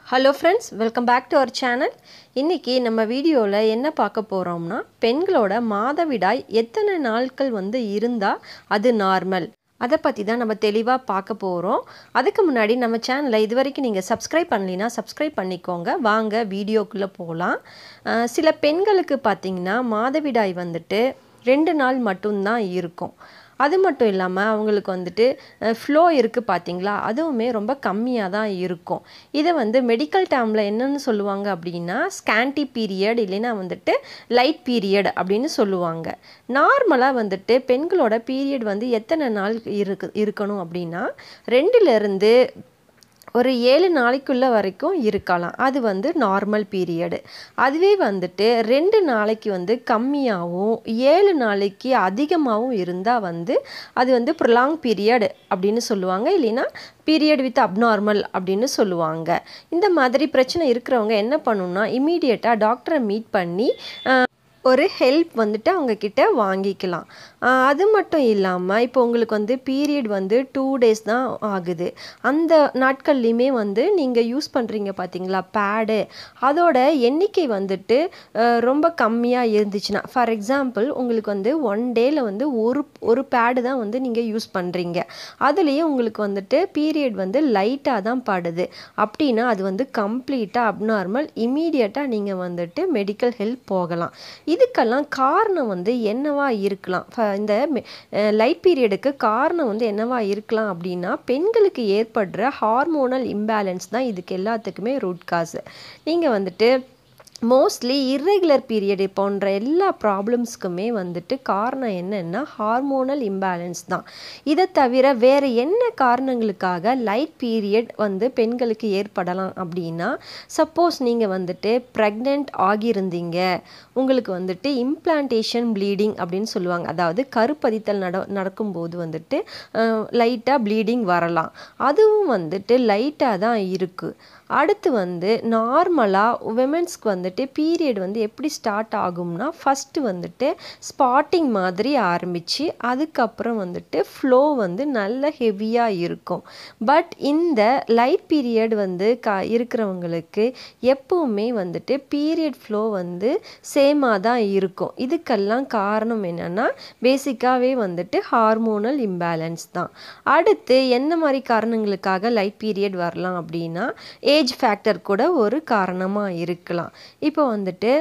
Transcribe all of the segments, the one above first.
hello friends welcome back to our channel இன்றைக்கி நம்ம வீடியோவில் என்ன பார்க்க போகிறோம்னா பெண்களோட மாதவிடாய் எத்தனை நாட்கள் வந்து இருந்தால் அது நார்மல் அதை பற்றி தான் நம்ம தெளிவாக பார்க்க போகிறோம் அதுக்கு முன்னாடி நம்ம சேனலை இது வரைக்கும் நீங்கள் சப்ஸ்கிரைப் பண்ணலைன்னா சப்ஸ்கிரைப் பண்ணிக்கோங்க வாங்க வீடியோக்குள்ளே போகலாம் அஹ் சில பெண்களுக்கு பார்த்திங்கன்னா மாதவிடாய் வந்துட்டு ரெண்டு நாள் மட்டும்தான் இருக்கும் அது மட்டும் இல்லாமல் அவங்களுக்கு வந்துட்டு ஃப்ளோ இருக்குது பார்த்தீங்களா அதுவுமே ரொம்ப கம்மியாக தான் இருக்கும் இதை வந்து மெடிக்கல் டேர்மில் என்னன்னு சொல்லுவாங்க அப்படின்னா ஸ்கேண்டி பீரியட் இல்லைன்னா வந்துட்டு லைட் பீரியட் அப்படின்னு சொல்லுவாங்க நார்மலாக வந்துட்டு பெண்களோட பீரியட் வந்து எத்தனை நாள் இருக்கு இருக்கணும் அப்படின்னா ரெண்டுலேருந்து ஒரு ஏழு நாளைக்குள்ள வரைக்கும் இருக்கலாம் அது வந்து நார்மல் பீரியடு அதுவே வந்துட்டு ரெண்டு நாளைக்கு வந்து கம்மியாகவும் ஏழு நாளைக்கு அதிகமாகவும் இருந்தால் வந்து அது வந்து ப்ரொலாங் பீரியட் அப்படின்னு சொல்லுவாங்க இல்லைன்னா பீரியட் வித் அப்நார்மல் அப்படின்னு சொல்லுவாங்க இந்த மாதிரி பிரச்சனை இருக்கிறவங்க என்ன பண்ணணும்னா இமீடியட்டாக டாக்டரை மீட் பண்ணி ஒரு ஹெல்ப் வந்துட்டு அவங்கக்கிட்ட வாங்கிக்கலாம் ஆஹ் அது மட்டும் இல்லாமல் இப்போ உங்களுக்கு வந்து பீரியட் வந்து டூ டேஸ் தான் ஆகுது அந்த நாட்கள்லையுமே வந்து நீங்கள் யூஸ் பண்ணுறீங்க பார்த்தீங்களா பேடு அதோட எண்ணிக்கை வந்துட்டு ஆஹ் ரொம்ப கம்மியாக இருந்துச்சுன்னா ஃபார் எக்ஸாம்பிள் உங்களுக்கு வந்து ஒன் டேயில் வந்து ஒரு ஒரு பேடு தான் வந்து நீங்கள் யூஸ் பண்ணுறீங்க அதுலேயே உங்களுக்கு வந்துட்டு பீரியட் வந்து லைட்டாக தான் படுது அப்படின்னா அது வந்து கம்ப்ளீட்டாக அப்நார்மல் இமீடியட்டாக நீங்கள் வந்துட்டு மெடிக்கல் ஹெல்ப் போகலாம் இதுக்கெல்லாம் காரணம் வந்து என்னவா இருக்கலாம் ஃப- இந்த லைட் பீரியடுக்கு காரணம் வந்து என்னவா இருக்கலாம் அப்படின்னா பெண்களுக்கு ஏற்படுற ஹார்மோனல் இம்பேலன்ஸ் தான் இதுக்கு எல்லாத்துக்குமே ரூட் காசு நீங்கள் வந்துட்டு மோஸ்ட்லி இர்ரெகுலர் பீரியட் போன்ற எல்லா ப்ராப்ளம்ஸ்க்குமே வந்துட்டு காரணம் என்னென்னா ஹார்மோனல் இம்பேலன்ஸ் தான் இதை தவிர வேறு என்ன காரணங்களுக்காக லைட் பீரியட் வந்து பெண்களுக்கு ஏற்படலாம் அப்படின்னா சப்போஸ் நீங்கள் வந்துட்டு ப்ரெக்னென்ட் ஆகியிருந்தீங்க உங்களுக்கு வந்துட்டு இம்ப்ளான்டேஷன் ப்ளீடிங் அப்படின்னு சொல்லுவாங்க அதாவது கருப்பதித்தல் நட நடக்கும்போது வந்துட்டு லைட்டாக ப்ளீடிங் வரலாம் அதுவும் வந்துட்டு லைட்டாக தான் இருக்குது அடுத்து வந்து நார்மலாக விமென்ஸ்க்கு வந்துட்டு பீரியட் வந்து எப்படி ஸ்டார்ட் ஆகும்னா ஃபஸ்ட்டு வந்துட்டு ஸ்பாட்டிங் மாதிரி ஆரம்பித்து அதுக்கப்புறம் வந்துட்டு ஃப்ளோ வந்து நல்ல ஹெவியாக இருக்கும் பட் இந்த லைட் பீரியட் வந்து க இருக்கிறவங்களுக்கு எப்பவுமே வந்துட்டு பீரியட் ஃப்ளோ வந்து சேமாக தான் இருக்கும் இதுக்கெல்லாம் காரணம் என்னென்னா பேசிக்காகவே வந்துட்டு ஹார்மோனல் இம்பேலன்ஸ் தான் அடுத்து என்ன மாதிரி காரணங்களுக்காக லைட் பீரியட் வரலாம் அப்படின்னா ஏஜ் ஃபேக்டர் கூட ஒரு காரணமாக இருக்கலாம் இப்போ வந்துட்டு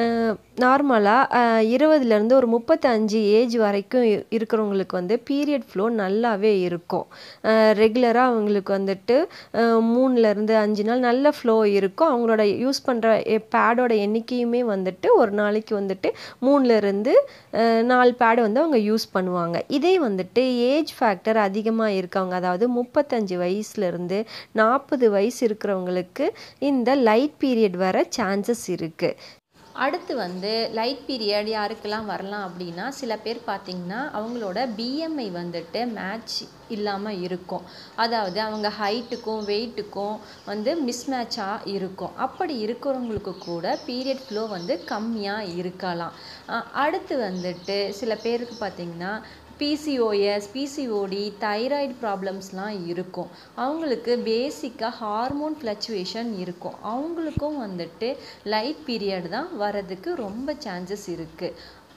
நார்மலாக இருபதுலேருந்து ஒரு முப்பத்தஞ்சு ஏஜ் வரைக்கும் இ- இருக்கிறவங்களுக்கு வந்து பீரியட் ஃப்ளோ நல்லாவே இருக்கும் ரெகுலராக அவங்களுக்கு வந்துட்டு அஹ், மூணுலேருந்து அஞ்சு நாள் நல்ல ஃப்ளோ இருக்கும் அவங்களோட யூஸ் பண்ணுற பேடோட எண்ணிக்கையுமே வந்துட்டு ஒரு நாளைக்கு வந்துட்டு மூணுலேருந்து நாலு பேடு வந்து அவங்க யூஸ் பண்ணுவாங்க இதே வந்துட்டு ஏஜ் ஃபேக்டர் அதிகமாக இருக்கவங்க அதாவது முப்பத்தஞ்சு வயசுலேருந்து நாற்பது வயசு இருக்கிறவங்களுக்கு இந்த லைட் பீரியட் வர சான்சஸ் இருக்குது அடுத்து வந்து லைட் பீரியட் யாருக்கெல்லாம் வரலாம் அப்படின்னா சில பேர் பார்த்திங்கன்னா அவங்களோட பிஎம்ஐ வந்துட்டு மேட்ச் இல்லாமல் இருக்கும் அதாவது அவங்க ஹைட்டுக்கும் வெயிட்டுக்கும் வந்து மிஸ்மேட்சாக இருக்கும் அப்படி இருக்கிறவங்களுக்கு கூட பீரியட் ஃப்ளோ வந்து கம்மியாக இருக்கலாம் அஹ் அடுத்து வந்துட்டு சில பேருக்கு பார்த்திங்கன்னா பிசிஓஎஸ் பிசிஓடி தைராய்டு ப்ராப்ளம்ஸ்லாம் இருக்கும் அவங்களுக்கு பேசிக்காக ஹார்மோன் ஃப்ளக்சுவேஷன் இருக்கும் அவங்களுக்கும் வந்துட்டு லைட் பீரியட் தான் வரதுக்கு ரொம்ப சான்சஸ் இருக்குது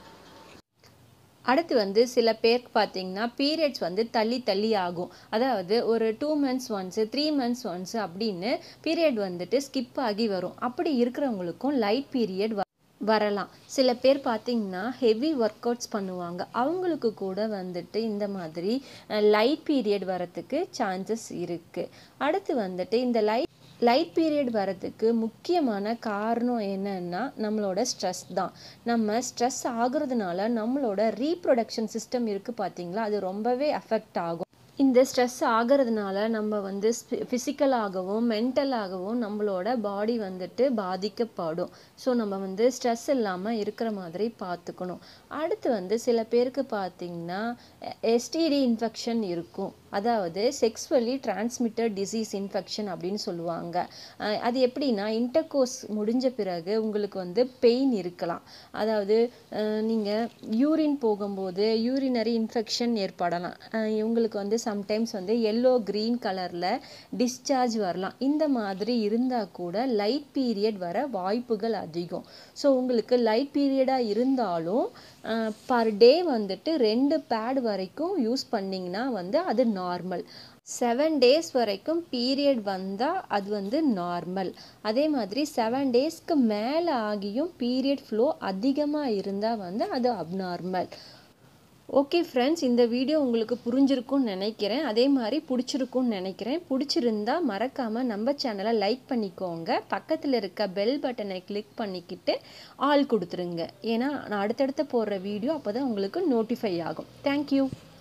அடுத்து வந்து சில பேருக்கு பார்த்தீங்கன்னா பீரியட்ஸ் வந்து தள்ளி தள்ளி ஆகும் அதாவது ஒரு two months once three months once அப்படின்னு பீரியட் வந்துட்டு ஸ்கிப் ஆகி வரும் அப்படி இருக்கிறவங்களுக்கும் லைட் பீரியட் வரலாம் சில பேர் பார்த்தீங்கன்னா ஹெவி ஒர்க் அவுட்ஸ் பண்ணுவாங்க அவங்களுக்கு கூட வந்துட்டு இந்த மாதிரி லைட் பீரியட் வரத்துக்கு சான்சஸ் இருக்குது அடுத்து வந்துட்டு இந்த லைட் லைட் பீரியட் வரதுக்கு முக்கியமான காரணம் என்னன்னா நம்மளோட ஸ்ட்ரெஸ் தான் நம்ம ஸ்ட்ரெஸ் ஆகுறதுனால நம்மளோட ரீப்ரொடக்ஷன் சிஸ்டம் இருக்குது பார்த்தீங்களா அது ரொம்பவே அஃபெக்ட் ஆகும் இந்த ஸ்ட்ரெஸ் ஆகிறதுனால நம்ம வந்து ஃபிசிக்கலாகவும் மென்டலாகவும் நம்மளோட பாடி வந்துட்டு பாதிக்கப்படும் ஸோ நம்ம வந்து ஸ்ட்ரெஸ் இல்லாமல் இருக்கிற மாதிரி பார்த்துக்கணும் அடுத்து வந்து சில பேருக்கு பார்த்தீங்கன்னா எஸ்டிடி இன்ஃபெக்ஷன் இருக்கும் அதாவது செக்ஸ்வலி டிரான்ஸ்மிட்டட் டிசீஸ் இன்ஃபெக்ஷன் அப்படின்னு சொல்லுவாங்க அஹ் அது எப்படின்னா இன்டர்கோர்ஸ் முடிஞ்ச பிறகு உங்களுக்கு வந்து பெயின் இருக்கலாம் அதாவது நீங்கள் யூரின் போகும்போது யூரினரி இன்ஃபெக்ஷன் ஏற்படலாம் அஹ் இவங்களுக்கு வந்து சம்டைம்ஸ் வந்து எல்லோ க்ரீன் கலரில் டிஸ்சார்ஜ் வரலாம் இந்த மாதிரி இருந்தால் கூட லைட் பீரியட் வர வாய்ப்புகள் அதிகம் ஸோ உங்களுக்கு லைட் பீரியடாக இருந்தாலும் பர் டே வந்துட்டு ரெண்டு பேட் வரைக்கும் யூஸ் பண்ணிங்கன்னா வந்து அது நார்மல் செவன் டேஸ் வரைக்கும் பீரியட் வந்தால் அது வந்து நார்மல் அதே மாதிரி செவன் டேஸ்க்கு மேலே ஆகியும் பீரியட் ஃப்ளோ அதிகமாக இருந்தால் வந்து அது அப்நார்மல் ஓகே ஃப்ரெண்ட்ஸ் இந்த வீடியோ உங்களுக்கு புரிஞ்சிருக்கும்னு நினைக்கிறேன் அதே மாதிரி பிடிச்சிருக்கும்னு நினைக்கிறேன் பிடிச்சிருந்தா மறக்காமல் நம்ம சேனலை லைக் பண்ணிக்கோங்க பக்கத்தில் இருக்க பெல் பட்டனை கிளிக் பண்ணிக்கிட்டு ஆள் கொடுத்துருங்க ஏன்னா நான் அடுத்தடுத்து போடுற வீடியோ அப்போ தான் உங்களுக்கு நோட்டிஃபை ஆகும் தேங்க்யூ